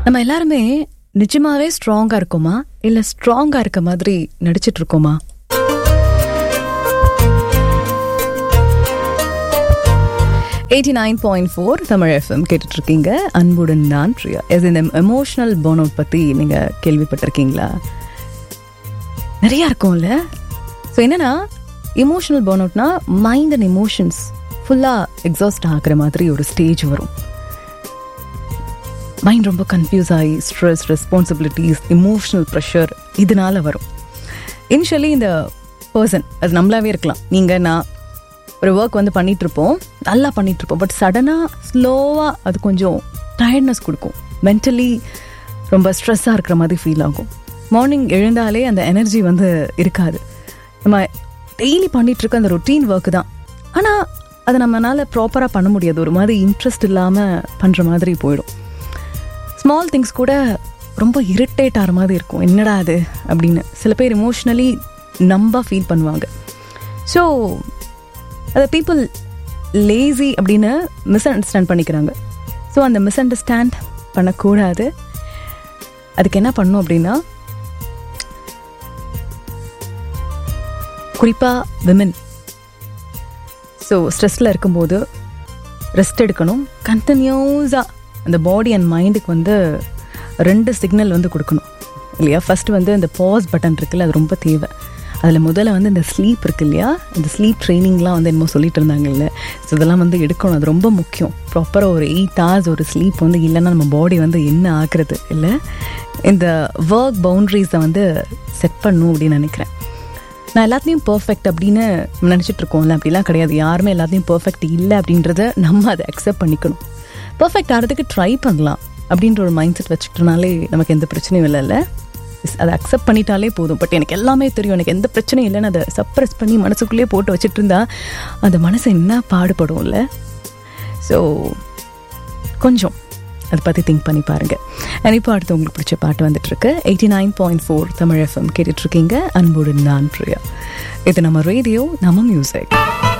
நம்ம எல்லாருமே நிஜமாவே ஸ்ட்ராங்கா இருக்கோமா இல்ல ஸ்ட்ராங்கா இருக்க மாதிரி நடிச்சிட்டு இருக்கோமா eighty nine point four Tamil FM கேட்டுட்டு இருக்கீங்க அன்புடன் நான் பிரியா இது இந்த எமோஷனல் பேர்ன் அவுட் பத்தி நீங்க கேள்விப்பட்டிருக்கீங்களா நிறைய இருக்கும்ல ஸோ என்னன்னா இமோஷனல் பேர்ன் அவுட்னா மைண்ட் அண்ட் எமோஷன்ஸ் ஃபுல்லாக எக்ஸாஸ்ட் ஆகுற மாதிரி ஒரு ஸ்டேஜ் வரும் மைண்ட் ரொம்ப கன்ஃபியூஸ் ஆகி ஸ்ட்ரெஸ் ரெஸ்பான்சிபிலிட்டிஸ் இமோஷனல் ப்ரெஷர் இதனால வரும் இனிஷியலி இந்த பர்சன் அது நம்மளாவே இருக்கலாம் நீங்கள் நான் ஒரு ஒர்க் வந்து பண்ணிட்டு இருப்போம் நல்லா பண்ணிட்டு இருப்போம் பட் சடனாக ஸ்லோவாக அது கொஞ்சம் டயர்ட்னஸ் கொடுக்கும் மென்டலி ரொம்ப ஸ்ட்ரெஸ்ஸாக இருக்கிற மாதிரி ஃபீல் ஆகும் மார்னிங் எழுந்தாலே அந்த எனர்ஜி வந்து இருக்காது நம்ம டெய்லி பண்ணிட்டு இருக்க அந்த ரொட்டீன் ஒர்க் தான் ஆனால் அதை நம்மளால ப்ராப்பராக பண்ண முடியாது ஒரு மாதிரி இன்ட்ரெஸ்ட் இல்லாமல் பண்ணுற மாதிரி போயிடும் ஸ்மால் திங்ஸ் கூட ரொம்ப இரிட்டேட் ஆகிற மாதிரி இருக்கும் என்னடா அது அப்படின்னு சில பேர் இமோஷ்னலி நம்ப ஃபீல் பண்ணுவாங்க ஸோ அதை பீப்புள் லேசி அப்படின்னு மிஸ் அண்டர்ஸ்டாண்ட் பண்ணிக்கிறாங்க ஸோ அந்த மிஸ் அண்டர்ஸ்டாண்ட் பண்ணக்கூடாது அதுக்கு என்ன பண்ணும் அப்படின்னா குறிப்பாக விமன் ஸோ ஸ்ட்ரெஸ்ஸில் இருக்கும்போது ரெஸ்ட் எடுக்கணும் கண்டினியூஸாக அந்த பாடி அண்ட் மைண்டுக்கு வந்து ரெண்டு சிக்னல் வந்து கொடுக்கணும் இல்லையா ஃபர்ஸ்ட் வந்து அந்த பாஸ் பட்டன் இருக்குல்ல அது ரொம்ப தேவை அதில் முதல்ல வந்து இந்த ஸ்லீப் இருக்கு இல்லையா இந்த ஸ்லீப் ட்ரைனிங்லாம் வந்து என்னமோ சொல்லிட்டு இருந்தாங்கல்ல ஸோ இதெல்லாம் வந்து எடுக்கணும் அது ரொம்ப முக்கியம் ப்ராப்பராக ஒரு எயிட் ஹவர்ஸ் ஒரு ஸ்லீப் வந்து இல்லைன்னா நம்ம பாடி வந்து என்ன ஆகுறது இல்லை இந்த ஒர்க் பவுண்ட்ரிஸை வந்து செட் பண்ணும் அப்படின்னு நினைக்கிறேன் நான் எல்லாத்தையும் பர்ஃபெக்ட் அப்படின்னு நினச்சிட்டு இருக்கோம்ல அப்படிலாம் கிடையாது யாருமே எல்லாத்தையும் பர்ஃபெக்ட் இல்லை அப்படின்றத நம்ம அதை அக்செப்ட் பண்ணிக்கணும் பர்ஃபெக்ட் ஆகிறதுக்கு ட்ரை பண்ணலாம் அப்படின்ற ஒரு மைண்ட் செட் வச்சுக்கிட்டனாலே நமக்கு எந்த பிரச்சனையும் இல்லைல்ல அதை அக்செப்ட் பண்ணிட்டாலே போதும் பட் எனக்கு எல்லாமே தெரியும் எனக்கு எந்த பிரச்சனையும் இல்லைன்னு அதை சப்ரெஸ் பண்ணி மனசுக்குள்ளேயே போட்டு வச்சுட்டு இருந்தா அந்த மனசு என்ன பாடுபடும்ல ஸோ கொஞ்சம் அதை பற்றி திங்க் பண்ணி பாருங்கள் அண்ட் இப்போ அடுத்து உங்களுக்கு பிடிச்ச பாட்டு வந்துட்டு இருக்கு eighty nine point four Tamil FM கேட்டுட்ருக்கீங்க அன்புடன் நான் பிரியா இது நம்ம ரேடியோ நம்ம மியூசிக்